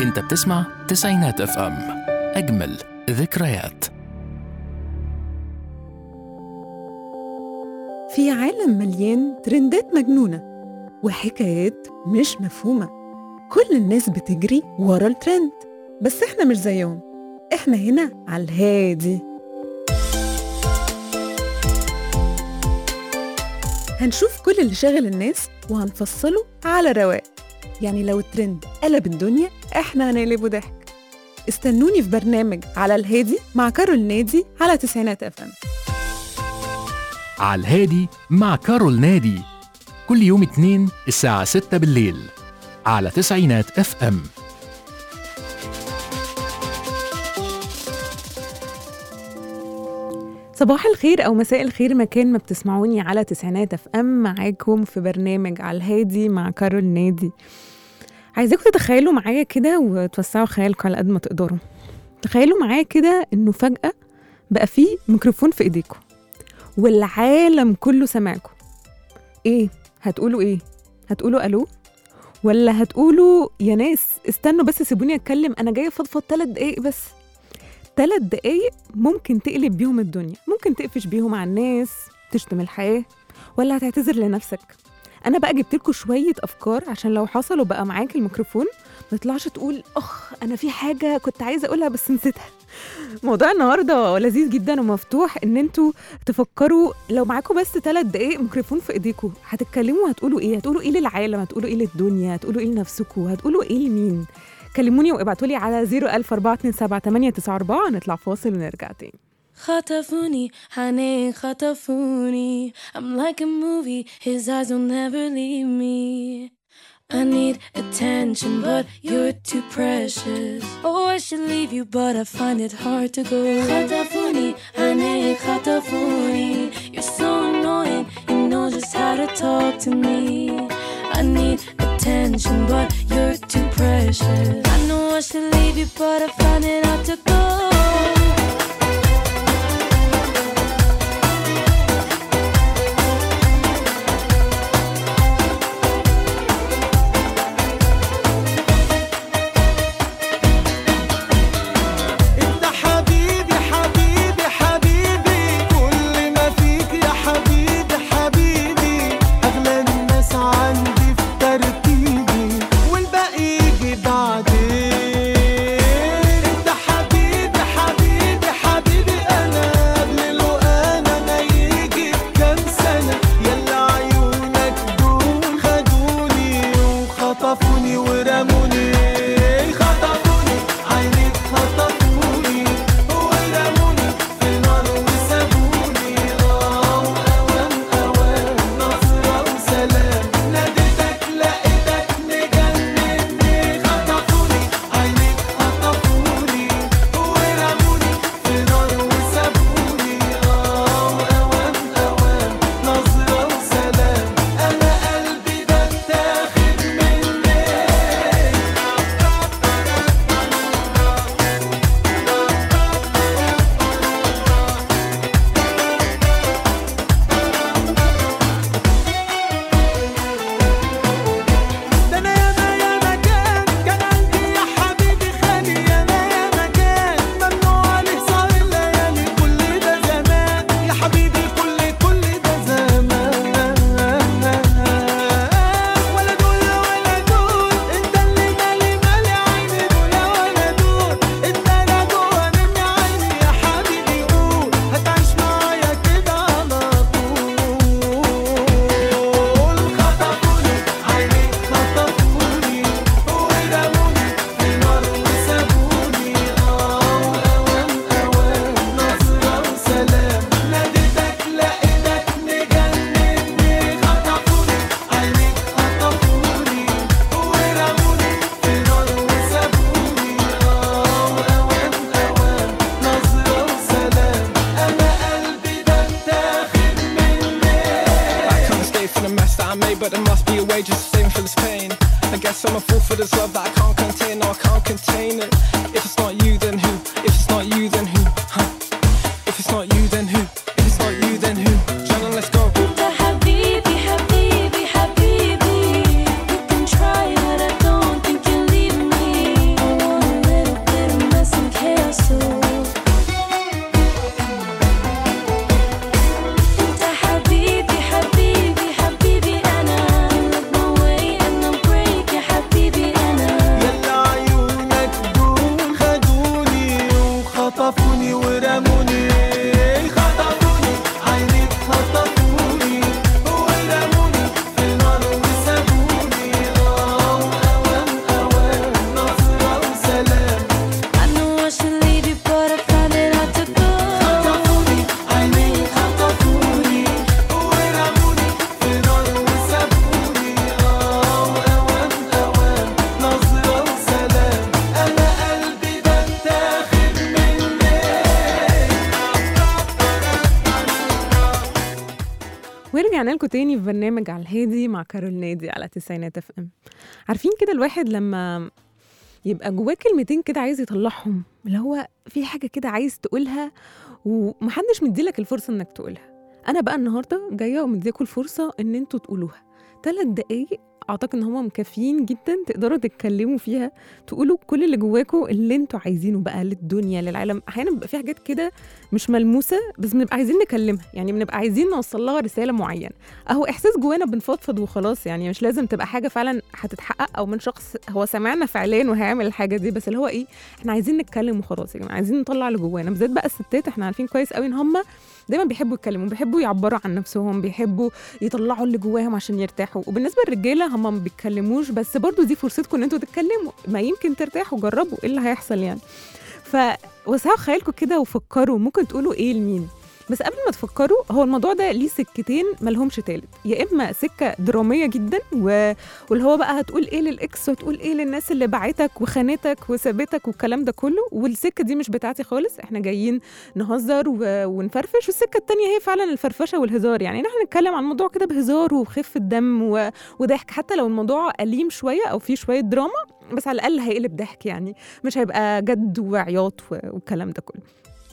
انت بتسمع تسعينات اف ام اجمل ذكريات في عالم مليان ترندات مجنونة وحكايات مش مفهومة كل الناس بتجري ورا الترند بس احنا مش زيهم احنا هنا على الهادي هنشوف كل اللي شاغل الناس وهنفصله على رواق يعني لو الترند قلب الدنيا احنا هنقلبه ضحك استنوني في برنامج على الهادي مع كارول نادي على تسعينات اف ام على الهادي مع كارول نادي كل يوم اثنين الساعة 6 بالليل على تسعينات اف ام صباح الخير او مساء الخير مكان ما بتسمعوني على تسعينات اف ام معاكم في برنامج على الهادي مع كارول نادي عايزاكم تتخيلوا معايا كده وتوسعوا خيالكم على قد ما تقدروا تخيلوا معايا كده انه فجأة بقى فيه ميكروفون في ايديكم والعالم كله سمعكم ايه هتقولوا ايه هتقولوا الو ولا هتقولوا يا ناس استنوا بس سيبوني اتكلم انا جايه فضفض ثلاث دقايق بس ثلاث دقايق ممكن تقلب بيهم الدنيا ممكن تقفش بيهم على الناس تشتم الحياه ولا هتعتذر لنفسك انا بقى جبت لكم شويه افكار عشان لو حصل وبقى معاك الميكروفون ما تطلعش تقول اخ انا في حاجه كنت عايزه اقولها بس نسيتها موضوع النهارده لذيذ جدا ومفتوح ان انتوا تفكروا لو معاكم بس ثلاث دقايق ميكروفون في ايديكم هتتكلموا هتقولوا ايه هتقولوا ايه للعالم هتقولوا ايه للدنيا هتقولوا ايه لنفسكم هتقولوا ايه لمين كلموني وابعتوا لي على 00427 نطلع فاصل ونرجع تاني خطفوني honey خطفوني I'm like a movie his eyes will never leave me I need attention but you're too precious Oh I should leave you but I find it hard to go خطفوني honey خطفوني You're so annoying you know just how to talk to me I need attention but you're too precious I know I should leave you but I find it hard to go انت حبيبي حبيبي حبيبي كل ما فيك يا حبيبي حبيبي اغلى الناس عندي في ترتيبي والباقي يجي بعدين انت حبيبي حبيبي حبيبي انا قبل لو انا ما يجي كام سنه يلا عيونك دول خدوني وخطفوني ورموني خطفوني عينيك خطفوني ورموني في نار وسابوني اه اوام اوام نصرة وسلام ناديتك لقيتك مجنني خطفوني عينيك خطفوني ورموني في نار وسابوني اه اوام اوام نصرة وسلام انا قلبي ده اتاخد مني ده انا ياما ياما كان كان عندي يا حبيبي خالي ياما ياما كان ممنوع عليه سهر الليالي كل ده زمان يا حبيبي كل كل ده زمان ولا دول ولا دول انت اللي مالي مالي عيني دول ولا دول انت لا جوا مني عيني يا حبيبي قول هتعيش معايا كده على طول خطفوني عينيك خطفوني ورموني في نار وسابوني اه اوام اوام نصرة وسلام ناديتك لقيتك مجنني خطفوني عينيك خطفوني ورموني في نار وسابوني اه اوام اوام نصرة وسلام انا قلبي ده اتاخد مني I can't escape from the mess that I made, but there must be a way just to save me for this pain. I guess I'm a fool for this love that I can't contain, no, I can't contain it. If it's not you, then who? If it's not you, then who? Huh? If it's not you, then who? If it's not you, then who? Shannon, let's go. انت حبيبي حبيبي حبيبي You can try but I don't think you'll leave me ورجعنا لكم تاني في برنامج على الهادي مع كارول نادي على تسعينات اف ام عارفين كده الواحد لما يبقى جواه كلمتين كده عايز يطلعهم اللي هو في حاجه كده عايز تقولها ومحدش مديلك الفرصه انك تقولها انا بقى النهارده جايه ومديكوا الفرصه ان انتوا تقولوها ثلاث دقايق اعتقد ان هم مكافيين جدا تقدروا تتكلموا فيها تقولوا كل اللي جواكوا اللي انتوا عايزينه بقى للدنيا للعالم احيانا بيبقى في حاجات كده مش ملموسه بس بنبقى عايزين نكلمها يعني بنبقى عايزين نوصل لها رساله معينه اهو احساس جوانا بنفضفض وخلاص يعني مش لازم تبقى حاجه فعلا هتتحقق او من شخص هو سمعنا فعليا وهيعمل الحاجه دي بس اللي هو ايه احنا عايزين نتكلم وخلاص يا جماعه عايزين نطلع اللي جوانا بالذات بقى الستات احنا عارفين كويس قوي ان هم دايما بيحبوا يتكلموا بيحبوا يعبروا عن نفسهم بيحبوا يطلعوا اللي جواهم عشان يرتاحوا وبالنسبه للرجاله هم ما بيتكلموش بس برضو دي فرصتكم ان انتوا تتكلموا ما يمكن ترتاحوا جربوا ايه اللي هيحصل يعني فوسعوا خيالكم كده وفكروا ممكن تقولوا ايه لمين بس قبل ما تفكروا هو الموضوع ده ليه سكتين ملهمش تالت يا اما سكه دراميه جدا و... واللي هو بقى هتقول ايه للاكس وتقول ايه للناس اللي باعتك وخانتك وسابتك والكلام ده كله والسكه دي مش بتاعتي خالص احنا جايين نهزر و... ونفرفش والسكه التانية هي فعلا الفرفشه والهزار يعني احنا نتكلم عن الموضوع كده بهزار وبخفه دم و... وضحك حتى لو الموضوع أليم شويه او فيه شويه دراما بس على الاقل هيقلب ضحك يعني مش هيبقى جد وعياط و... والكلام ده كله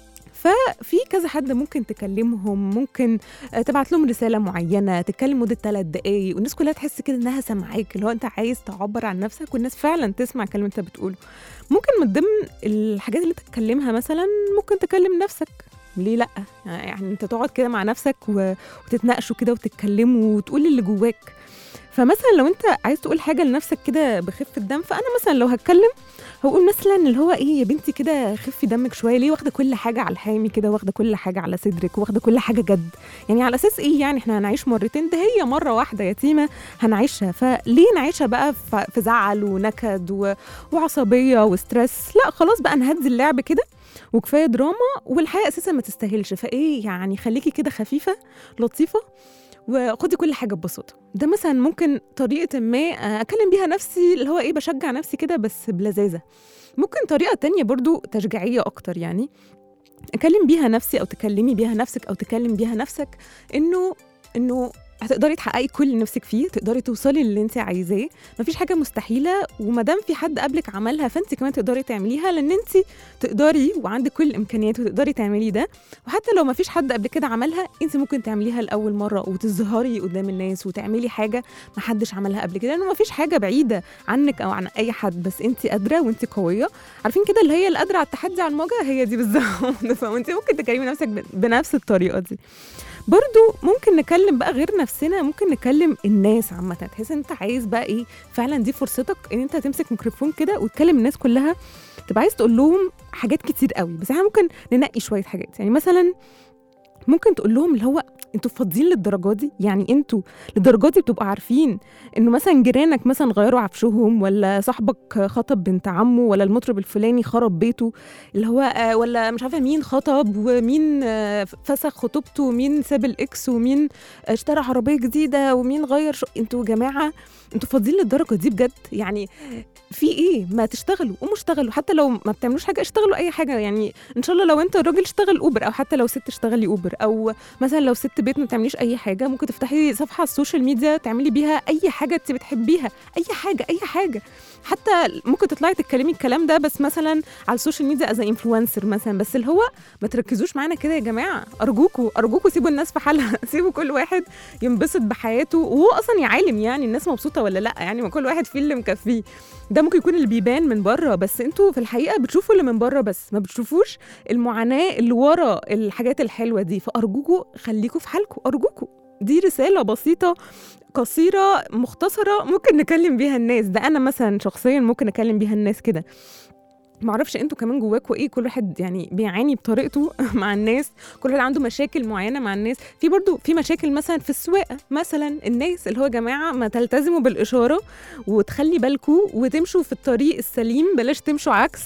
ففي كذا حد ممكن تكلمهم ممكن آه، تبعت لهم رساله معينه تتكلم مده ثلاث دقايق والناس كلها تحس كده انها سامعاك اللي هو انت عايز تعبر عن نفسك والناس فعلا تسمع الكلام اللي انت بتقوله ممكن من ضمن الحاجات اللي انت تتكلمها مثلا ممكن تكلم نفسك ليه لا يعني انت تقعد كده مع نفسك و- وتتناقشوا كده وتتكلموا وتقول اللي جواك فمثلا لو انت عايز تقول حاجه لنفسك كده بخفه دم فانا مثلا لو هتكلم هقول مثلا اللي هو ايه يا بنتي كده خفي دمك شويه ليه واخده كل حاجه على الحامي كده واخده كل حاجه على صدرك واخده كل حاجه جد يعني على اساس ايه يعني احنا هنعيش مرتين ده هي مره واحده يتيمه هنعيشها فليه نعيشها بقى ف- في زعل ونكد و... وعصبيه وستريس لا خلاص بقى نهدي اللعب كده وكفايه دراما والحياه اساسا ما تستاهلش فايه يعني خليكي كده خفيفه لطيفه وخدي كل حاجه ببساطه ده مثلا ممكن طريقه ما آه، اكلم بيها نفسي اللي هو ايه بشجع نفسي كده بس بلذاذه ممكن طريقه تانية برضو تشجيعيه اكتر يعني اكلم بيها نفسي او تكلمي بيها نفسك او تكلم بيها نفسك انه انه هتقدري تحققي كل اللي نفسك فيه تقدري توصلي للي انت عايزاه مفيش حاجه مستحيله وما دام في حد قبلك عملها فانت كمان تقدري تعمليها لان انت تقدري وعندك كل الامكانيات وتقدري تعملي ده وحتى لو مفيش حد قبل كده عملها انت ممكن تعمليها لاول مره وتظهري قدام الناس وتعملي حاجه محدش عملها قبل كده لانه مفيش حاجه بعيده عنك او عن اي حد بس انت قادره وانت قويه عارفين كده اللي هي اللي قادره على التحدي على المواجهه هي دي بالظبط فانت ممكن تكلمي نفسك ب- بنفس الطريقه دي برضو ممكن نكلم بقى غير نفسنا ممكن نكلم الناس عامة تحس ان انت عايز بقى ايه فعلا دي فرصتك ان انت تمسك ميكروفون كده وتكلم الناس كلها تبقى عايز تقول لهم حاجات كتير قوي بس احنا ممكن ننقي شوية حاجات يعني مثلا ممكن تقول لهم اللي هو انتوا فاضيين للدرجه دي يعني انتوا للدرجه دي بتبقوا عارفين انه مثلا جيرانك مثلا غيروا عفشهم ولا صاحبك خطب بنت عمه ولا المطرب الفلاني خرب بيته اللي هو آه، ولا مش عارفه مين خطب ومين آه، فسخ خطوبته ومين ساب الاكس ومين اشترى عربيه جديده ومين غير شو انتوا يا جماعه انتوا فاضيين للدرجه دي بجد يعني في ايه ما تشتغلوا قوموا اشتغلوا حتى لو ما بتعملوش حاجه اشتغلوا اي حاجه يعني ان شاء الله لو انت راجل اشتغل اوبر او حتى لو ست اشتغلي اوبر او مثلا لو ست بيت ما بتعمليش اي حاجه ممكن تفتحي صفحه على السوشيال ميديا تعملي بيها اي حاجه انت بتحبيها اي حاجه اي حاجه حتى ممكن تطلعي تتكلمي الكلام ده بس مثلا على السوشيال ميديا از انفلونسر مثلا بس اللي هو ما تركزوش معانا كده يا جماعه ارجوكوا ارجوكوا سيبوا الناس في حالها سيبوا كل واحد ينبسط بحياته وهو اصلا يعلم يعني الناس مبسوطه ولا لا يعني ما كل واحد فيه اللي مكفيه ده ممكن يكون اللي بيبان من بره بس انتوا في الحقيقه بتشوفوا اللي من بره بس ما بتشوفوش المعاناه اللي ورا الحاجات الحلوه دي فارجوكوا خليكوا في حالكوا ارجوكوا دي رساله بسيطه قصيره مختصره ممكن نكلم بيها الناس ده انا مثلا شخصيا ممكن اكلم بيها الناس كده معرفش انتوا كمان جواكوا ايه كل واحد يعني بيعاني بطريقته مع الناس كل واحد عنده مشاكل معينه مع الناس في برضو في مشاكل مثلا في السواقه مثلا الناس اللي هو يا جماعه ما تلتزموا بالاشاره وتخلي بالكوا وتمشوا في الطريق السليم بلاش تمشوا عكس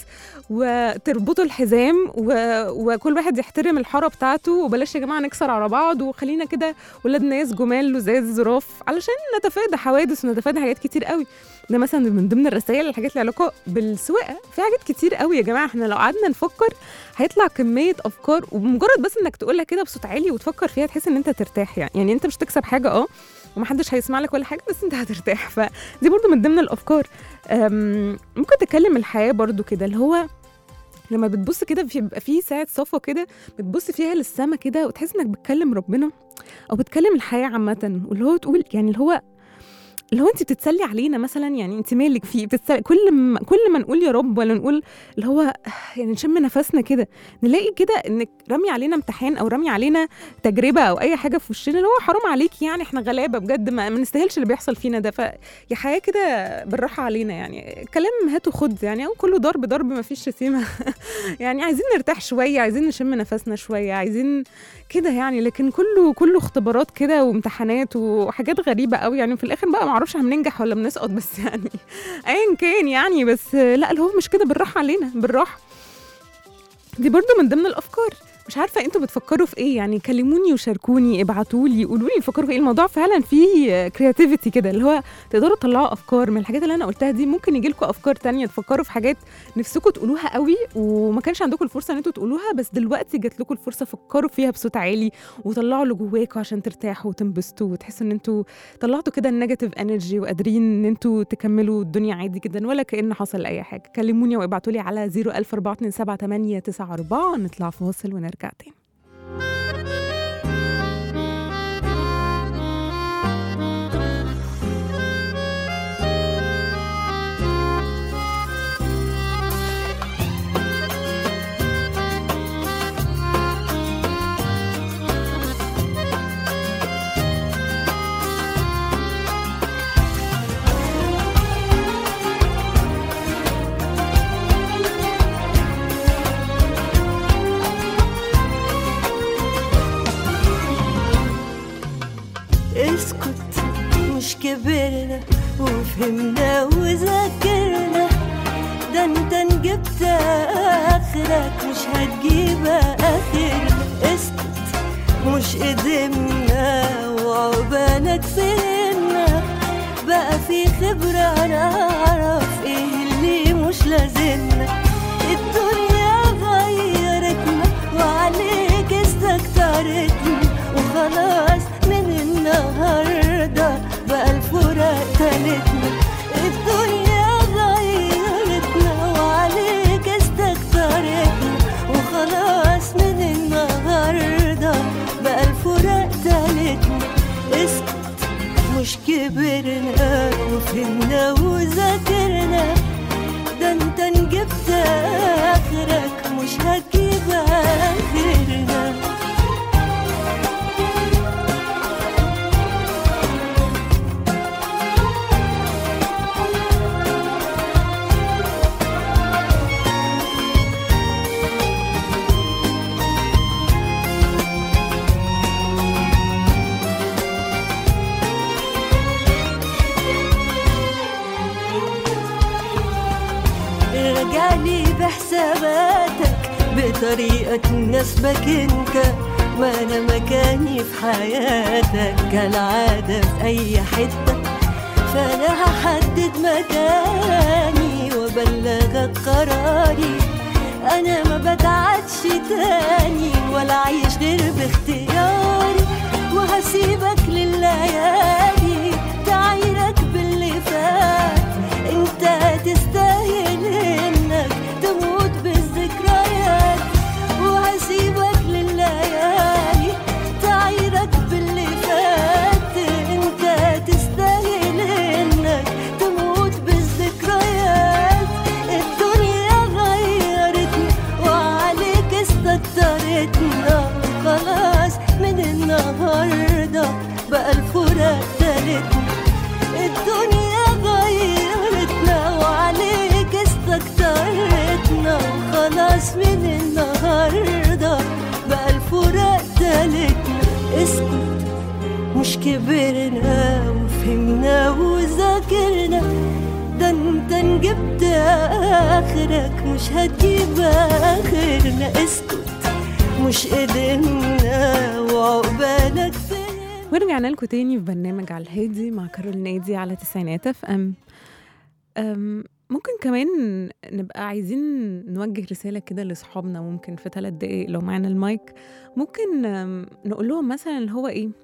وتربطوا الحزام و... وكل واحد يحترم الحاره بتاعته وبلاش يا جماعه نكسر على بعض وخلينا كده ولاد ناس جمال لزاز ظراف علشان نتفادى حوادث ونتفادى حاجات كتير قوي ده مثلا من ضمن الرسائل الحاجات اللي علاقه بالسواقه في حاجات كتير كتير قوي يا جماعه احنا لو قعدنا نفكر هيطلع كميه افكار وبمجرد بس انك تقولها كده بصوت عالي وتفكر فيها تحس ان انت ترتاح يعني يعني انت مش تكسب حاجه اه ومحدش هيسمع لك ولا حاجه بس انت هترتاح فدي برضو من ضمن الافكار أم، ممكن تتكلم الحياه برضو كده اللي هو لما بتبص كده في- بيبقى في ساعه صفا كده بتبص فيها للسما كده وتحس انك بتكلم ربنا او بتكلم الحياه عامه واللي هو تقول يعني اللي هو اللي هو انت بتتسلي علينا مثلا يعني انت مالك فيه بتتسلي كل ما كل ما نقول يا رب ولا نقول اللي هو يعني نشم نفسنا كده نلاقي كده انك رمي علينا امتحان او رمي علينا تجربه او اي حاجه في وشنا اللي هو حرام عليكي يعني احنا غلابه بجد ما, ما نستاهلش اللي بيحصل فينا ده فيا حياه كده بالراحه علينا يعني كلام هات وخد يعني او كله ضرب ضرب ما فيش شتيمه يعني عايزين نرتاح شويه عايزين نشم نفسنا شويه عايزين كده يعني لكن كله كله اختبارات كده وامتحانات وحاجات غريبه قوي يعني في الاخر بقى ما اعرفش هننجح ولا بنسقط بس يعني ايا كان يعني بس لا اللي هو مش كده بالراحه علينا بالراحه دي برضو من ضمن الافكار مش عارفه انتوا بتفكروا في ايه يعني كلموني وشاركوني ابعتوا لي قولوا لي بتفكروا في ايه الموضوع فعلا فيه كرياتيفيتي كده اللي هو تقدروا تطلعوا افكار من الحاجات اللي انا قلتها دي ممكن يجي لكم افكار تانية تفكروا في حاجات نفسكم تقولوها قوي وما كانش عندكم الفرصه ان انتوا تقولوها بس دلوقتي جات لكم الفرصه فكروا فيها بصوت عالي وطلعوا اللي جواكم عشان ترتاحوا وتنبسطوا وتحسوا ان انتوا طلعتوا كده النيجاتيف انرجي وقادرين ان انتوا تكملوا الدنيا عادي جدا ولا كأن حصل اي حاجه كلموني وابعتوا لي على 004278994 نطلع فاصل ونرجع تاني اسكت مش كبرنا وفهمنا وذاكرنا ده انت نجبت اخرك مش هتجيب اخرنا اسكت مش قدمنا وعقبالك فهمنا بقى في خبرة نعرف ايه اللي مش لازمنا الدنيا غيرتنا وعليك استكترتنا وخلاص من النهاردة بقى الفراق تالتنا الدنيا غيرتنا وعليك استكترتنا وخلاص من النهاردة بقى الفراق تالتنا اسكت مش كبرنا وفهمنا وذاكرنا ده انت نجبت اخرك مش هتجيب اخرنا رجعلي بحساباتك بطريقة تناسبك انت ما انا مكاني في حياتك كالعادة في اي حتة فانا هحدد مكاني وابلغك قراري انا ما بتعدش تاني ولا عايش غير باختياري وهسيبك لليالي تعايرك باللي فات انت تستاهل انك تموت بالذكريات وهسيبك لليالي تعايرك باللي فات انت تستاهل انك تموت بالذكريات الدنيا غيرتنا وعليك استكترتنا خلاص من النهارده بقى الفراق تالتنا الدنيا غيرتنا وعليك استكترتنا خلاص من النهارده بقى الفراق تالتنا اسكت مش كبرنا وفهمنا وذاكرنا ده انت نجبت اخرك مش هتجيب اخرنا اسكت مش قدرنا وعقبالك فين ورجعنا لكم تاني في برنامج على الهادي مع كارول نادي على تسعينات اف ام أم، ممكن كمان نبقى عايزين نوجه رسالة كده لأصحابنا ممكن في ثلاث دقايق لو معانا المايك ممكن أم، نقول لهم مثلا اللي هو إيه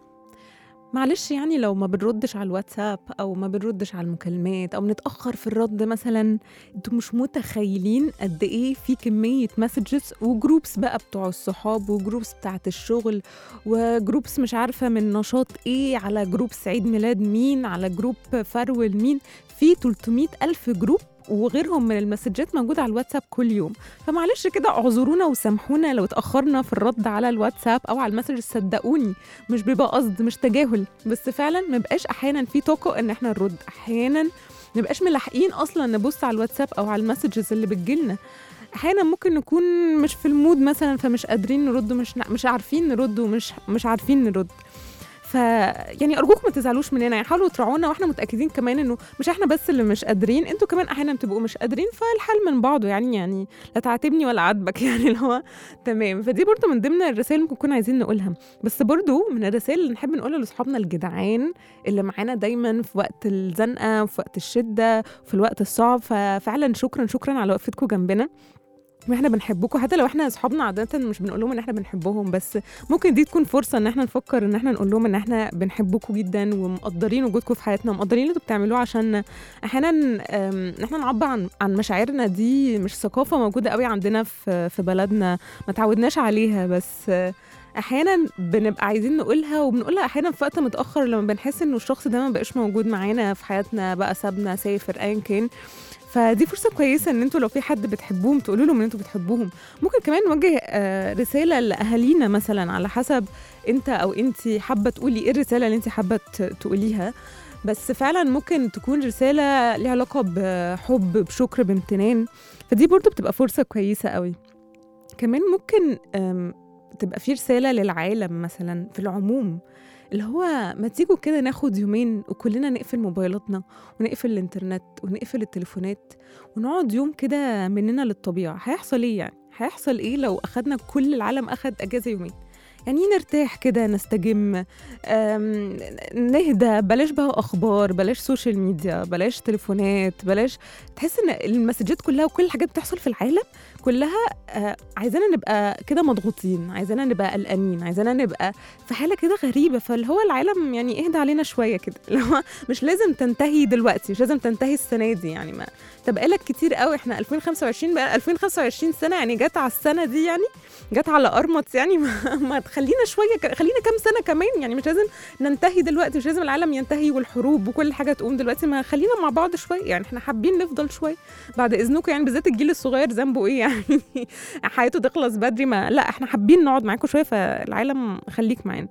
معلش يعني لو ما بنردش على الواتساب أو ما بنردش على المكالمات أو بنتأخر في الرد مثلا انتوا مش متخيلين قد إيه في كمية مسجز وجروبس بقى بتوع الصحاب وجروبس بتاعت الشغل وجروبس مش عارفة من نشاط إيه على جروب عيد ميلاد مين على جروب فرول مين في 300 ألف جروب وغيرهم من المسجات موجودة على الواتساب كل يوم فمعلش كده اعذرونا وسامحونا لو اتأخرنا في الرد على الواتساب أو على المسج صدقوني مش بيبقى قصد مش تجاهل بس فعلا مبقاش أحيانا في طاقة إن احنا نرد أحيانا مبقاش ملاحقين أصلا نبص على الواتساب أو على المسجز اللي بتجيلنا احيانا ممكن نكون مش في المود مثلا فمش قادرين نرد مش مش عارفين نرد ومش مش عارفين نرد ف يعني ارجوكم ما تزعلوش مننا يعني حاولوا تراعونا واحنا متاكدين كمان انه مش احنا بس اللي مش قادرين انتوا كمان احيانا بتبقوا مش قادرين فالحل من بعضه يعني يعني لا تعاتبني ولا عاتبك يعني اللي هو تمام فدي برضو من ضمن الرسائل ممكن نكون عايزين نقولها بس برضو من الرسائل اللي نحب نقولها لاصحابنا الجدعان اللي معانا دايما في وقت الزنقه وفي وقت الشده في الوقت الصعب ففعلا شكرا شكرا على وقفتكم جنبنا واحنا بنحبكم حتى لو احنا اصحابنا عاده مش بنقول لهم ان احنا بنحبهم بس ممكن دي تكون فرصه ان احنا نفكر ان احنا نقول لهم ان احنا بنحبكم جدا ومقدرين وجودكم في حياتنا ومقدرين اللي انتوا بتعملوه عشان احيانا أم، ان احنا نعبر عن عن مشاعرنا دي مش ثقافه موجوده قوي عندنا في في بلدنا ما تعودناش عليها بس آه، احيانا بنبقى عايزين نقولها وبنقولها احيانا في وقت متاخر لما بنحس انه الشخص ده ما بقاش موجود معانا في حياتنا بقى سابنا سافر ايا كان فدي فرصة كويسة ان انتوا لو في حد بتحبوهم تقولوا لهم ان انتوا بتحبوهم ممكن كمان نوجه آه، رسالة لأهالينا مثلا على حسب انت او انت حابة تقولي ايه الرسالة اللي انت حابة ت- تقوليها بس فعلا ممكن تكون رسالة ليها علاقة بحب بشكر بامتنان فدي برضو بتبقى فرصة كويسة قوي كمان ممكن آم، تبقى في رسالة للعالم مثلا في العموم اللي هو ما تيجوا كده ناخد يومين وكلنا نقفل موبايلاتنا ونقفل الانترنت ونقفل التليفونات ونقعد يوم كده مننا للطبيعة هيحصل ايه يعني؟ هيحصل ايه لو اخدنا كل العالم اخد اجازة يومين؟ يعني نرتاح كده نستجم أم، نهدى بلاش بقى اخبار بلاش سوشيال ميديا بلاش تليفونات بلاش تحس ان المسجات كلها وكل الحاجات بتحصل في العالم كلها آه، عايزانا نبقى كده مضغوطين عايزانا نبقى قلقانين عايزانا نبقى في حاله كده غريبه فاللي هو العالم يعني اهدى علينا شويه كده اللي هو مش لازم تنتهي دلوقتي مش لازم تنتهي السنه دي يعني ما طب بقالك كتير قوي احنا 2025 بقى 2025 سنه يعني جت على السنه دي يعني جت على ارمط يعني ما, ما تخلينا شويه ك... خلينا كام سنه كمان يعني مش لازم ننتهي دلوقتي مش لازم العالم ينتهي والحروب وكل حاجه تقوم دلوقتي ما خلينا مع بعض شويه يعني احنا حابين نفضل شويه بعد اذنكم يعني بالذات الجيل الصغير ذنبه ايه يعني حياته تخلص بدري ما لا احنا حابين نقعد معاكم شويه فالعالم خليك معانا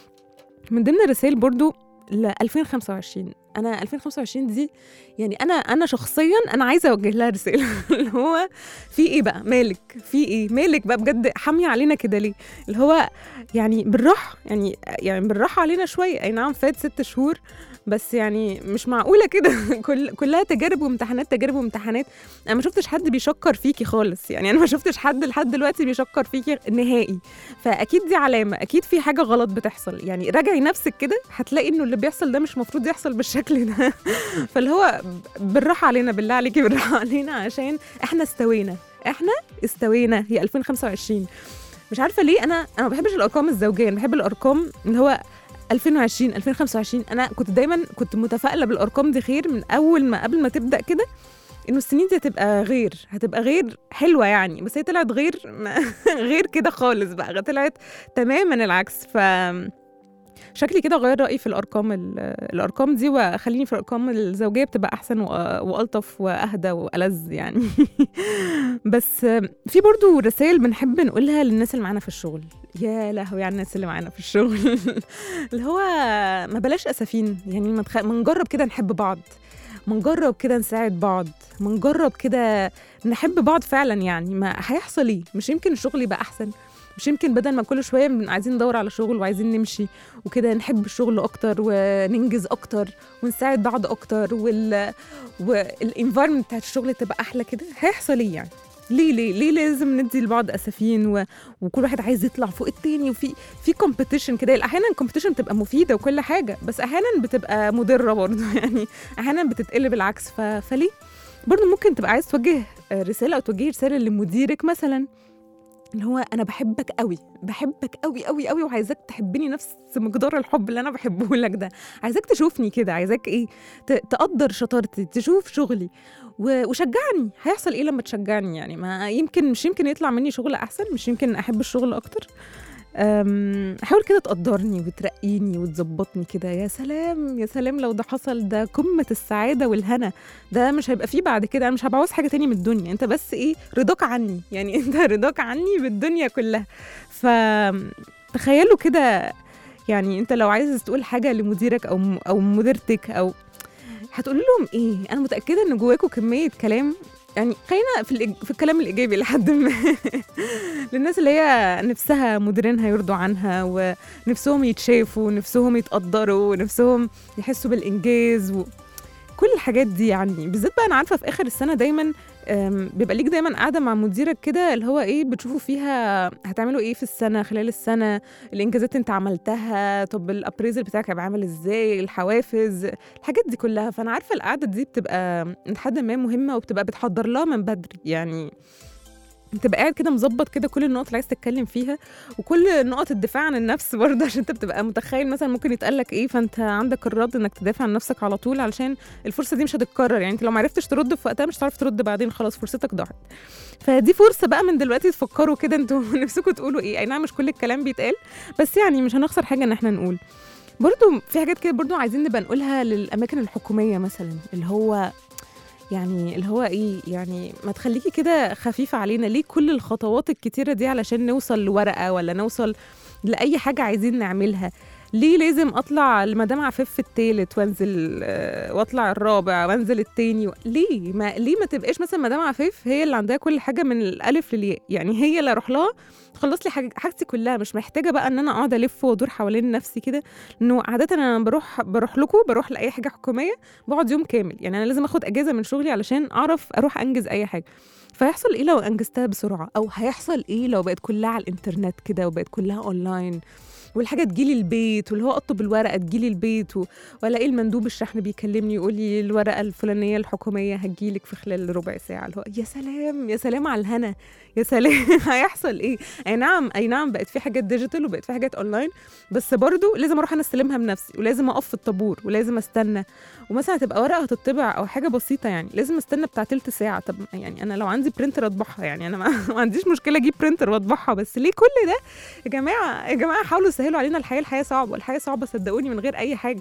من ضمن الرسائل برضو ل 2025 انا 2025 دي يعني انا انا شخصيا انا عايزه اوجه لها رساله اللي هو في ايه بقى مالك في ايه مالك بقى بجد حاميه علينا كده ليه اللي هو يعني بالراحه يعني يعني بالراحه علينا شويه اي نعم فات ست شهور بس يعني مش معقوله كده كل كلها تجارب وامتحانات تجارب وامتحانات انا ما شفتش حد بيشكر فيكي خالص يعني انا ما شفتش حد لحد دلوقتي بيشكر فيكي نهائي فاكيد دي علامه اكيد في حاجه غلط بتحصل يعني راجعي نفسك كده هتلاقي انه اللي بيحصل ده مش مفروض يحصل بالشكل ده فاللي هو بالراحه علينا بالله عليكي بالراحه علينا عشان احنا استوينا احنا استوينا هي 2025 مش عارفه ليه انا انا ما بحبش الارقام الزوجيه انا بحب الارقام اللي هو 2020 2025 انا كنت دايما كنت متفائله بالارقام دي خير من اول ما قبل ما تبدا كده انه السنين دي هتبقى غير هتبقى غير حلوه يعني بس هي طلعت غير غير كده خالص بقى طلعت تماما العكس ف شكلي كده غير رأيي في الأرقام ال- الأرقام دي وخليني في الأرقام الزوجية بتبقى أحسن وأ- وألطف وأهدى وألذ يعني بس في برضو رسائل بنحب نقولها للناس اللي معانا في الشغل يا لهوي على الناس اللي معانا في الشغل اللي هو ما بلاش أسفين يعني ما تخ- ما نجرب كده نحب بعض ما نجرب كده نساعد بعض ما نجرب كده نحب بعض فعلا يعني ما هيحصل ايه مش يمكن الشغل يبقى احسن مش يمكن بدل ما كل شويه بن- عايزين ندور على شغل وعايزين نمشي وكده نحب الشغل اكتر وننجز اكتر ونساعد بعض اكتر وال والانفايرمنت بتاعت الشغل تبقى احلى كده هيحصل ايه يعني ليه ليه ليه لازم ندي لبعض اسفين و... وكل واحد عايز يطلع فوق التاني وفي في كومبيتيشن كده احيانا الكومبيتيشن بتبقى مفيده وكل حاجه بس احيانا بتبقى مضره برضه يعني احيانا بتتقلب العكس ف... فليه برضه ممكن تبقى عايز توجه آه، رساله او توجهي رساله لمديرك مثلا اللي هو انا بحبك قوي بحبك قوي قوي قوي وعايزاك تحبني نفس مقدار الحب اللي انا بحبه لك ده عايزاك تشوفني كده عايزاك ايه ت- تقدر شطارتي تشوف شغلي و- وشجعني هيحصل ايه لما تشجعني يعني ما يمكن مش يمكن يطلع مني شغل احسن مش يمكن احب الشغل اكتر أم، حاول كده تقدرني وترقيني وتظبطني كده يا سلام يا سلام لو ده حصل ده قمة السعادة والهنا ده مش هيبقى فيه بعد كده انا مش هبقى عاوز حاجة تاني من الدنيا انت بس ايه رضاك عني يعني انت رضاك عني بالدنيا كلها ف تخيلوا كده يعني انت لو عايز تقول حاجة لمديرك او م- او مديرتك او هتقول لهم ايه انا متاكده ان جواكم كميه كلام يعني خلينا في الإج... في الكلام الايجابي لحد ما للناس اللي هي نفسها مديرينها يرضوا عنها ونفسهم يتشافوا ونفسهم يتقدروا ونفسهم يحسوا بالانجاز و... كل الحاجات دي يعني بالذات بقى انا عارفه في اخر السنه دايما أم، بيبقى ليك دايما قاعده مع مديرك كده اللي هو ايه بتشوفوا فيها هتعملوا ايه في السنه خلال السنه الانجازات انت عملتها طب الابريزل بتاعك هيبقى عامل ازاي الحوافز الحاجات دي كلها فانا عارفه القعده دي بتبقى لحد ما مهمه وبتبقى بتحضر لها من بدري يعني تبقى قاعد كده مظبط كده كل النقط اللي عايز تتكلم فيها وكل نقط الدفاع عن النفس برضه عشان انت بتبقى متخيل مثلا ممكن يتقال لك ايه فانت عندك الرد انك تدافع عن نفسك على طول علشان الفرصه دي مش هتتكرر يعني انت لو ما عرفتش ترد في وقتها مش هتعرف ترد بعدين خلاص فرصتك ضاعت فدي فرصه بقى من دلوقتي تفكروا كده انتوا نفسكم تقولوا ايه اي نعم مش كل الكلام بيتقال بس يعني مش هنخسر حاجه ان احنا نقول برضو في حاجات كده برضو عايزين نبقى نقولها للاماكن الحكوميه مثلا اللي هو يعني اللي هو ايه يعني ما تخليكي كده خفيفه علينا ليه كل الخطوات الكتيره دي علشان نوصل لورقه ولا نوصل لاي حاجه عايزين نعملها ليه لازم اطلع لمدام عفيف التالت وانزل آه، واطلع الرابع وانزل التاني و... ليه ما ليه ما تبقاش مثلا مدام عفيف هي اللي عندها كل حاجه من الالف للياء يعني هي اللي اروح لها تخلص لي حاجة حاجتي كلها مش محتاجه بقى ان انا اقعد الف وادور حوالين نفسي كده انه عاده انا بروح بروح لكم بروح لاي حاجه حكوميه بقعد يوم كامل يعني انا لازم اخد اجازه من شغلي علشان اعرف اروح انجز اي حاجه فهيحصل ايه لو انجزتها بسرعه او هيحصل ايه لو بقت كلها على الانترنت كده وبقت كلها اونلاين والحاجه تجيلي البيت واللي هو اطلب الورقه تجيلي البيت و... والاقي المندوب الشحن بيكلمني يقول لي الورقه الفلانيه الحكوميه هتجيلك في خلال ربع ساعه اللي هو يا سلام يا سلام على الهنا يا سلام هيحصل ايه اي نعم اي نعم بقت في حاجات ديجيتال وبقت في حاجات اونلاين بس برضو لازم اروح انا استلمها بنفسي ولازم اقف في الطابور ولازم استنى ومثلا هتبقى ورقه هتطبع او حاجه بسيطه يعني لازم استنى بتاع تلت ساعه طب يعني انا لو عندي برينتر اطبعها يعني انا ما, ما عنديش مشكله اجيب برينتر واطبعها بس ليه كل ده يا جماعه يا جماعه حاولوا تسهلوا علينا الحياه الحياه صعبه الحياه صعبه صدقوني من غير اي حاجه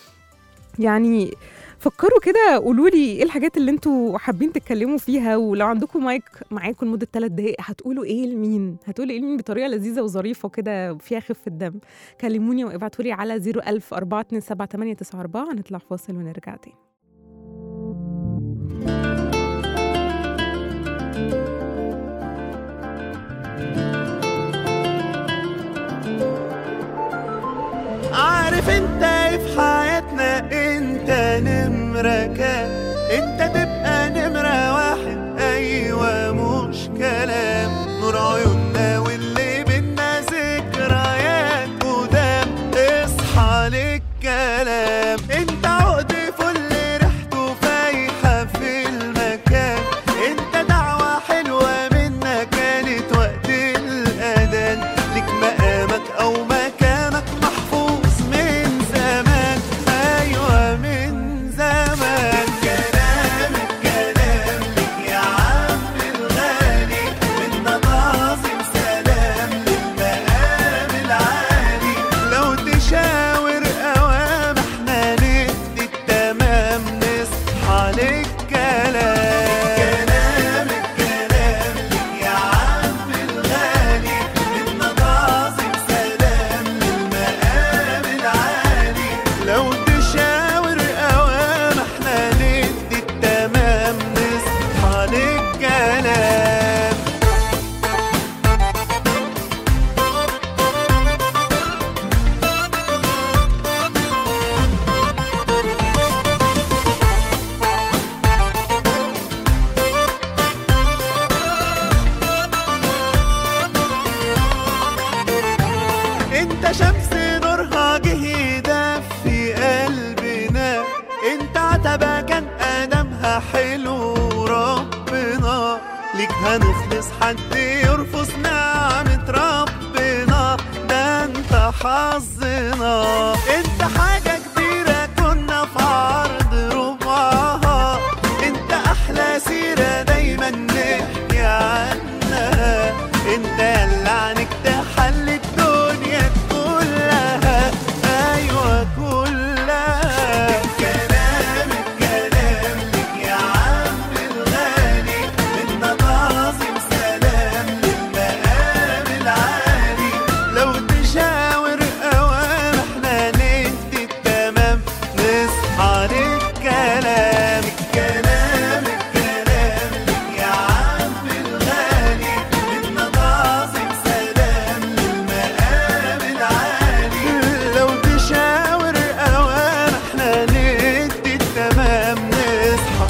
يعني فكروا كده قولوا لي ايه الحاجات اللي انتوا حابين تتكلموا فيها ولو عندكم مايك معاكم لمده ثلاث دقائق هتقولوا ايه لمين هتقولوا ايه لمين بطريقه لذيذه وظريفه كده وفيها خفه دم كلموني وابعتوا لي على 01000 427 هنطلع فاصل ونرجع تاني عارف انت ايه في حياتنا انت نمرة كام انت تبقى نمرة واحد ايوه مش كلام نور عيوننا واللي بينا ذكريات قدام اصحى للكلام انت عقد فل ريحته فايحة في المكان انت دعوة حلوة منا كانت وقت الاذان لك مقامك او مكانك محفوظ من زمان ايوه من زمان كلامك يا حلو ربنا ليك هنخلص حد يرفض نعمة ربنا ده انت حظنا انت حاجة كبيرة كنا في عرض ربعها انت احلى سيرة دايما نحكي عنها انت اللي عنك تحل الدنيا كلها ايوه كلها الكلام الكلام لك يا عم الغالي منا تعظيم سلام للمقام العالي لو تشاور اوام احنا ندي التمام نصحى للكلام الكلام الكلام لك يا عم الغالي منا تعظيم سلام للمقام العالي لو تشاور اوام احنا ندي التمام نصحى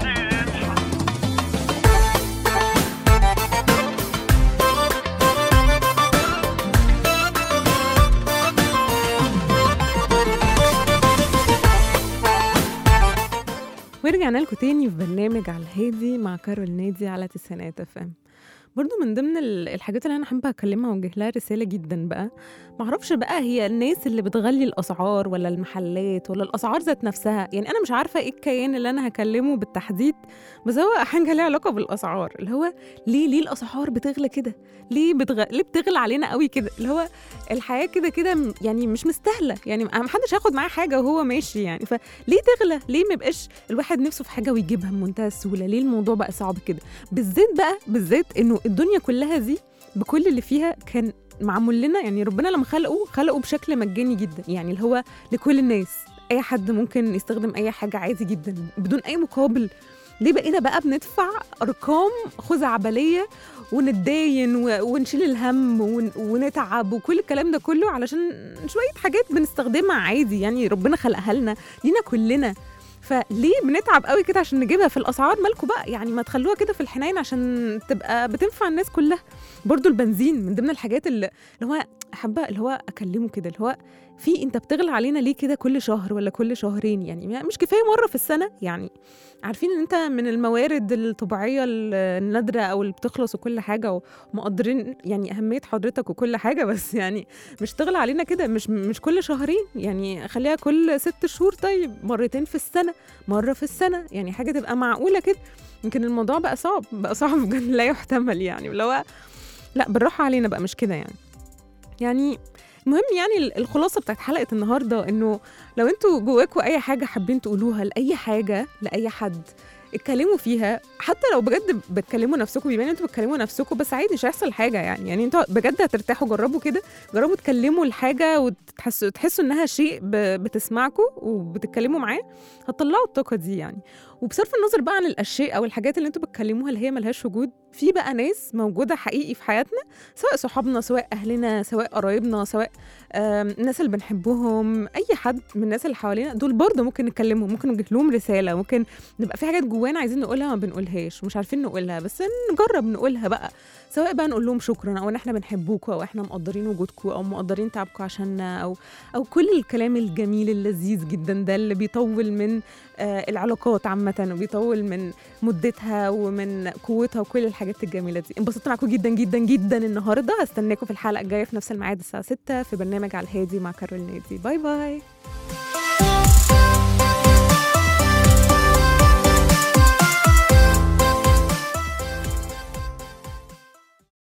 ورجعنا لكم تاني في برنامج على الهادي مع كارول نادي على تسعينات اف ام برضو من ضمن ال- الحاجات اللي انا حابه اكلمها واوجه لها رساله جدا بقى معرفش بقى هي الناس اللي بتغلي الاسعار ولا المحلات ولا الاسعار ذات نفسها يعني انا مش عارفه ايه الكيان اللي انا هكلمه بالتحديد بس هو حاجه ليها علاقه بالاسعار اللي هو ليه ليه الاسعار بتغلى كده ليه بتغ... ليه بتغلى علينا قوي كده اللي هو الحياه كده كده م- يعني مش مستاهله يعني ما حدش هياخد معاه حاجه وهو ماشي يعني فليه تغلى ليه ما يبقاش الواحد نفسه في حاجه ويجيبها بمنتهى السهوله ليه الموضوع بقى صعب كده بالذات بقى بالذات انه الدنيا كلها دي بكل اللي فيها كان معمول لنا يعني ربنا لما خلقه خلقه بشكل مجاني جدا يعني اللي هو لكل الناس اي حد ممكن يستخدم اي حاجه عادي جدا بدون اي مقابل ليه بقينا بقى بندفع ارقام خزعبليه ونتداين و- ونشيل الهم ون- ونتعب وكل الكلام ده كله علشان شويه حاجات بنستخدمها عادي يعني ربنا خلقها لنا لينا كلنا فليه بنتعب قوي كده عشان نجيبها في الاسعار مالكم بقى يعني ما تخلوها كده في الحنين عشان تبقى بتنفع الناس كلها برضو البنزين من ضمن الحاجات اللي اللي هو حابه اللي هو اكلمه كده اللي هو في انت بتغلى علينا ليه كده كل شهر ولا كل شهرين يعني مش كفايه مره في السنه يعني عارفين ان انت من الموارد الطبيعيه النادره او اللي بتخلص وكل حاجه ومقدرين يعني اهميه حضرتك وكل حاجه بس يعني مش تغلى علينا كده مش مش كل شهرين يعني خليها كل ست شهور طيب مرتين في السنه مره في السنه يعني حاجه تبقى معقوله كده يمكن الموضوع بقى صعب بقى صعب بجد لا يحتمل يعني اللي هو لا بالراحه علينا بقى مش كده يعني يعني المهم يعني ال- الخلاصه بتاعت حلقه النهارده انه لو انتوا جواكوا اي حاجه حابين تقولوها لاي حاجه لاي حد اتكلموا فيها حتى لو بجد بتكلموا نفسكم بيبان انتوا بتكلموا نفسكم بس عادي مش هيحصل حاجه يعني يعني انتوا بجد هترتاحوا جربوا كده جربوا تكلموا الحاجه وتحسوا تحسوا انها شيء ب- بتسمعكم وبتتكلموا معاه هتطلعوا الطاقه دي يعني وبصرف النظر بقى عن الاشياء او الحاجات اللي انتوا بتكلموها اللي هي ملهاش وجود في بقى ناس موجوده حقيقي في حياتنا سواء صحابنا سواء اهلنا سواء قرايبنا سواء آم، الناس اللي بنحبهم اي حد من الناس اللي حوالينا دول برضه ممكن نكلمهم ممكن نوجه لهم رساله ممكن نبقى في حاجات جوانا عايزين نقولها ما بنقولهاش ومش عارفين نقولها بس نجرب نقولها بقى سواء بقى نقول لهم شكرا او ان احنا بنحبوكوا او احنا مقدرين وجودكم او مقدرين تعبكم عشاننا او او كل الكلام الجميل اللذيذ جدا ده اللي بيطول من آه العلاقات عامه وبيطول من مدتها ومن قوتها وكل الحاجات الجميله دي انبسطت معاكم جدا جدا جدا النهارده هستناكم في الحلقه الجايه في نفس الميعاد الساعه 6 في برنامج على الهادي مع كارول نادي باي باي